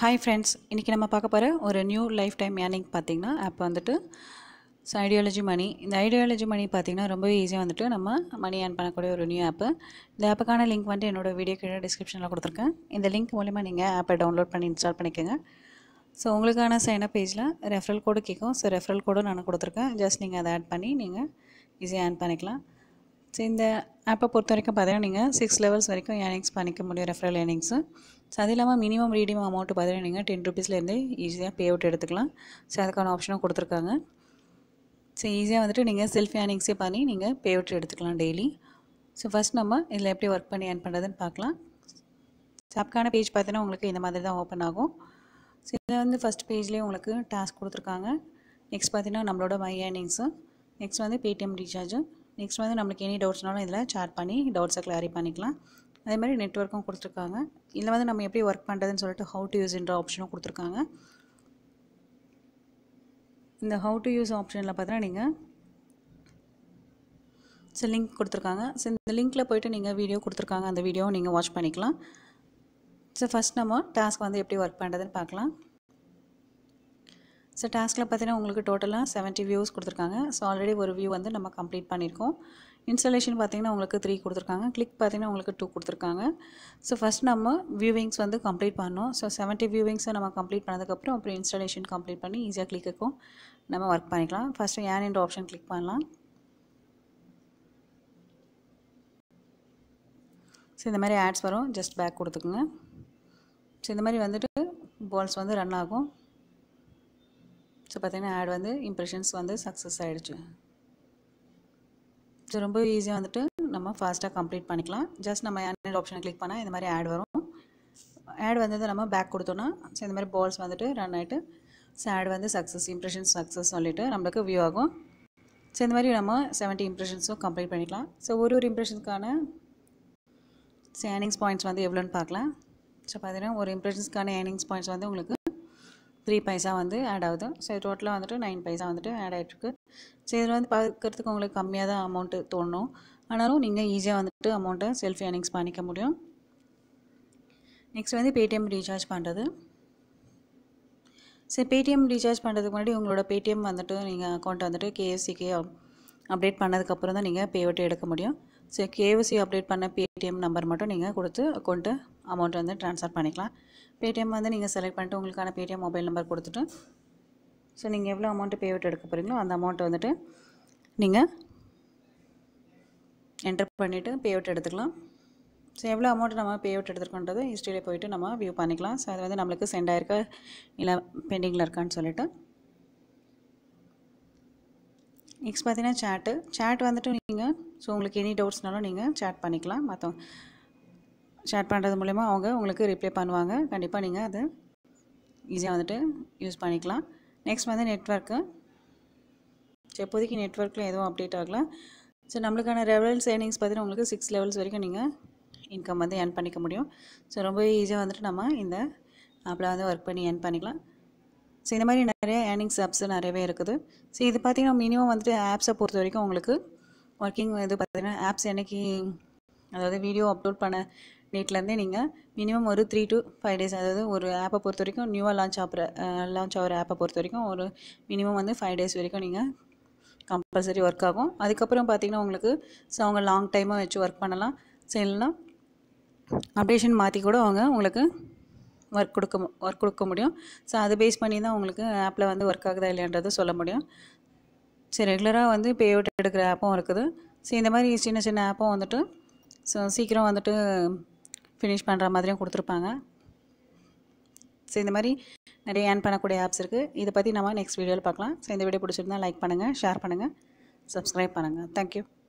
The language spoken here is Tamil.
ஹாய் ஃப்ரெண்ட்ஸ் இன்றைக்கி நம்ம பார்க்க போகிற ஒரு நியூ லைஃப் டைம் ஏர்னிங் பார்த்திங்கன்னா ஆப் வந்துட்டு ஸோ ஐடியாலஜி மணி இந்த ஐடியாலஜி மணி பார்த்திங்கன்னா ரொம்பவே ஈஸியாக வந்துட்டு நம்ம மணி ஏர்ன் பண்ணக்கூடிய ஒரு நியூ ஆப்பு இந்த ஆப்புக்கான லிங்க் வந்துட்டு என்னோடய வீடியோ கீழே டிஸ்கிரிப்ஷனில் கொடுத்துருக்கேன் இந்த லிங்க் மூலிமா நீங்கள் ஆப்பை டவுன்லோட் பண்ணி இன்ஸ்டால் பண்ணிக்கோங்க ஸோ உங்களுக்கான சைனப் பேஜில் ரெஃபரல் கோடு கேட்கும் ஸோ ரெஃபரல் கோடும் நான் கொடுத்துருக்கேன் ஜஸ்ட் நீங்கள் அதை ஆட் பண்ணி நீங்கள் ஈஸியாக ஏர்ன் பண்ணிக்கலாம் ஸோ இந்த ஆப்பை பொறுத்த வரைக்கும் பார்த்தீங்கன்னா நீங்கள் சிக்ஸ் லெவல்ஸ் வரைக்கும் ஏர்னிங்ஸ் பண்ணிக்க முடியும் ரெஃபரல் ஏர்னிங்ஸு ஸோ அது இல்லாமல் மினிமம் ரீடிங் அமௌண்ட்டு பார்த்தீங்கன்னா நீங்கள் டென் ருபீஸ்லேருந்து ஈஸியாக பே அவுட் எடுத்துக்கலாம் ஸோ அதுக்கான ஆப்ஷனும் கொடுத்துருக்காங்க ஸோ ஈஸியாக வந்துட்டு நீங்கள் செல்ஃப் ஏர்னிங்ஸே பண்ணி நீங்கள் பே அவுட் எடுத்துக்கலாம் டெய்லி ஸோ ஃபஸ்ட் நம்ம இதில் எப்படி ஒர்க் பண்ணி ஏர்ன் பண்ணுறதுன்னு பார்க்கலாம் ஸோ ஆப்க்கான பேஜ் பார்த்தீங்கன்னா உங்களுக்கு இந்த மாதிரி தான் ஓப்பன் ஆகும் ஸோ இதில் வந்து ஃபஸ்ட் பேஜ்லேயே உங்களுக்கு டாஸ்க் கொடுத்துருக்காங்க நெக்ஸ்ட் பார்த்தீங்கன்னா நம்மளோட மை ஏர்னிங்ஸு நெக்ஸ்ட் வந்து பேடிஎம் ரீசார்ஜு நெக்ஸ்ட் வந்து நம்மளுக்கு எனி டவுட்ஸ்னாலும் இதில் சேட் பண்ணி டவுட்ஸை கிளாரி பண்ணிக்கலாம் அதே மாதிரி நெட்ஒர்க்கும் கொடுத்துருக்காங்க இதில் வந்து நம்ம எப்படி ஒர்க் பண்ணுறதுன்னு சொல்லிட்டு ஹவு டு யூஸ்ன்ற ஆப்ஷனும் கொடுத்துருக்காங்க இந்த ஹவு டு யூஸ் ஆப்ஷனில் பார்த்தீங்கன்னா நீங்கள் ஸோ லிங்க் கொடுத்துருக்காங்க ஸோ இந்த லிங்க்கில் போய்ட்டு நீங்கள் வீடியோ கொடுத்துருக்காங்க அந்த வீடியோவை நீங்கள் வாட்ச் பண்ணிக்கலாம் ஸோ ஃபஸ்ட் நம்ம டாஸ்க் வந்து எப்படி ஒர்க் பண்ணுறதுன்னு பார்க்கலாம் ஸோ டாஸ்கில் பார்த்தீங்கன்னா உங்களுக்கு டோட்டலாக செவன்ட்டி வியூஸ் கொடுத்துருக்காங்க ஸோ ஆல்ரெடி ஒரு வியூ வந்து நம்ம கம்ப்ளீட் பண்ணியிருக்கோம் இன்ஸ்டாலேஷன் பார்த்தீங்கன்னா உங்களுக்கு த்ரீ கொடுத்துருக்காங்க கிளிக் பார்த்தீங்கன்னா உங்களுக்கு டூ கொடுத்துருக்காங்க ஸோ ஃபஸ்ட் நம்ம வியூவிங்ஸ் வந்து கம்ப்ளீட் பண்ணோம் ஸோ செவன்ட்டி வியூவிங்ஸை நம்ம கம்ப்ளீட் பண்ணதுக்கப்புறம் அப்புறம் இன்ஸ்டாலேஷன் கம்ப்ளீட் பண்ணி ஈஸியாக கிளிக்குக்கும் நம்ம ஒர்க் பண்ணிக்கலாம் ஃபஸ்ட்டு ஏன் என்ற ஆப்ஷன் கிளிக் பண்ணலாம் ஸோ இந்த மாதிரி ஆட்ஸ் வரும் ஜஸ்ட் பேக் கொடுத்துக்குங்க ஸோ இந்த மாதிரி வந்துட்டு பால்ஸ் வந்து ரன் ஆகும் ஸோ பார்த்தீங்கன்னா ஆட் வந்து இம்ப்ரெஷன்ஸ் வந்து சக்ஸஸ் ஆகிடுச்சு ஸோ ரொம்ப ஈஸியாக வந்துட்டு நம்ம ஃபாஸ்ட்டாக கம்ப்ளீட் பண்ணிக்கலாம் ஜஸ்ட் நம்ம ஆன்லைன் ஆப்ஷனை கிளிக் பண்ணால் இந்த மாதிரி ஆட் வரும் ஆட் வந்தது நம்ம பேக் கொடுத்தோன்னா ஸோ இந்த மாதிரி பால்ஸ் வந்துட்டு ரன் ஆகிட்டு ஸோ ஆட் வந்து சக்ஸஸ் இம்ப்ரெஷன்ஸ் சக்ஸஸ் சொல்லிவிட்டு நம்மளுக்கு வியூ ஆகும் ஸோ இந்த மாதிரி நம்ம செவன்ட்டி இம்ப்ரெஷன்ஸும் கம்ப்ளீட் பண்ணிக்கலாம் ஸோ ஒரு ஒரு இம்ப்ரெஷன்ஸ்க்கான ஸோ ஏர்னிங்ஸ் பாயிண்ட்ஸ் வந்து எவ்வளோன்னு பார்க்கலாம் ஸோ பார்த்தீங்கன்னா ஒரு இம்ப்ரெஷன்ஸ்க்கான ஏர்னிங்ஸ் பாயிண்ட்ஸ் வந்து உங்களுக்கு த்ரீ பைசா வந்து ஆட் ஆகுது ஸோ டோட்டலாக வந்துட்டு நைன் பைசா வந்துட்டு ஆட் ஆகிட்டுருக்கு ஸோ இதில் வந்து பார்க்குறதுக்கு உங்களுக்கு கம்மியாக தான் அமௌண்ட்டு தோணும் ஆனாலும் நீங்கள் ஈஸியாக வந்துட்டு அமௌண்ட்டை செல்ஃப் ஏர்னிங்ஸ் பண்ணிக்க முடியும் நெக்ஸ்ட் வந்து பேடிஎம் ரீசார்ஜ் பண்ணுறது ஸோ பேடிஎம் ரீசார்ஜ் பண்ணுறதுக்கு முன்னாடி உங்களோட பேடிஎம் வந்துட்டு நீங்கள் அக்கௌண்ட் வந்துட்டு கேஎஃப்சிக்கு அப்டேட் பண்ணதுக்கப்புறம் தான் நீங்கள் பேவட்டு எடுக்க முடியும் ஸோ கேஎஃப்சி அப்டேட் பண்ண பேடிஎம் நம்பர் மட்டும் நீங்கள் கொடுத்து அக்கௌண்ட்டு அமௌண்ட் வந்து ட்ரான்ஸ்ஃபர் பண்ணிக்கலாம் பேடிஎம் வந்து நீங்கள் செலக்ட் பண்ணிட்டு உங்களுக்கான பேடிஎம் மொபைல் நம்பர் கொடுத்துட்டு ஸோ நீங்கள் எவ்வளோ அமௌண்ட்டு பேவட் எடுக்க போகிறீங்களோ அந்த அமௌண்ட்டை வந்துட்டு நீங்கள் என்டர் பண்ணிவிட்டு பேவட் எடுத்துக்கலாம் ஸோ எவ்வளோ அமௌண்ட் நம்ம பேஅவுட் எடுத்துருக்கோன்றது ஹிஸ்ட்ரியில் போயிட்டு நம்ம வியூ பண்ணிக்கலாம் ஸோ அது வந்து நம்மளுக்கு சென்ட் ஆயிருக்கா இல்லை பெண்டிங்கில் இருக்கான்னு சொல்லிட்டு நெக்ஸ்ட் பார்த்தீங்கன்னா சேட்டு சேட் வந்துட்டு நீங்கள் ஸோ உங்களுக்கு எனி டவுட்ஸ்னாலும் நீங்கள் சேட் பண்ணிக்கலாம் மற்ற சேட் பண்ணுறது மூலிமா அவங்க உங்களுக்கு ரிப்ளை பண்ணுவாங்க கண்டிப்பாக நீங்கள் அதை ஈஸியாக வந்துட்டு யூஸ் பண்ணிக்கலாம் நெக்ஸ்ட் வந்து நெட்ஒர்க்கு ஸோ இப்போதைக்கு நெட்ஒர்க்கில் எதுவும் அப்டேட் ஆகலாம் ஸோ நம்மளுக்கான லெவல்ஸ் ஏர்னிங்ஸ் பார்த்தீங்கன்னா உங்களுக்கு சிக்ஸ் லெவல்ஸ் வரைக்கும் நீங்கள் இன்கம் வந்து ஏர்ன் பண்ணிக்க முடியும் ஸோ ரொம்ப ஈஸியாக வந்துட்டு நம்ம இந்த ஆப்பில் வந்து ஒர்க் பண்ணி ஏர்ன் பண்ணிக்கலாம் ஸோ இந்த மாதிரி நிறைய ஏர்னிங்ஸ் ஆப்ஸ் நிறையவே இருக்குது ஸோ இது பார்த்திங்கன்னா மினிமம் வந்துட்டு ஆப்ஸை பொறுத்த வரைக்கும் உங்களுக்கு ஒர்க்கிங் இது பார்த்திங்கன்னா ஆப்ஸ் என்னைக்கு அதாவது வீடியோ அப்லோட் பண்ண டேட்லேருந்தே நீங்கள் மினிமம் ஒரு த்ரீ டு ஃபைவ் டேஸ் அதாவது ஒரு ஆப்பை பொறுத்த வரைக்கும் நியூவாக லான்ச் ஆகிற லான்ச் ஆகிற ஆப்பை பொறுத்த வரைக்கும் ஒரு மினிமம் வந்து ஃபைவ் டேஸ் வரைக்கும் நீங்கள் கம்பல்சரி ஒர்க் ஆகும் அதுக்கப்புறம் பார்த்திங்கன்னா உங்களுக்கு ஸோ அவங்க லாங் டைமாக வச்சு ஒர்க் பண்ணலாம் ஸோ இல்லைனா அப்டேஷன் மாற்றி கூட அவங்க உங்களுக்கு ஒர்க் கொடுக்க ஒர்க் கொடுக்க முடியும் ஸோ அதை பேஸ் பண்ணி தான் உங்களுக்கு ஆப்பில் வந்து ஒர்க் ஆகுதா இல்லைன்றது சொல்ல முடியும் சரி ரெகுலராக வந்து பே அவுட் எடுக்கிற ஆப்பும் இருக்குது ஸோ இந்த மாதிரி சின்ன சின்ன ஆப்பும் வந்துட்டு ஸோ சீக்கிரம் வந்துட்டு ஃபினிஷ் பண்ணுற மாதிரியும் கொடுத்துருப்பாங்க ஸோ இந்த மாதிரி நிறைய ஏர்ன் பண்ணக்கூடிய ஆப்ஸ் இருக்குது இதை பற்றி நம்ம நெக்ஸ்ட் வீடியோவில் பார்க்கலாம் ஸோ இந்த வீடியோ பிடிச்சிருந்தா லைக் பண்ணுங்கள் ஷேர் பண்ணுங்கள் சப்ஸ்கிரைப் பண்ணுங்கள் தேங்க்யூ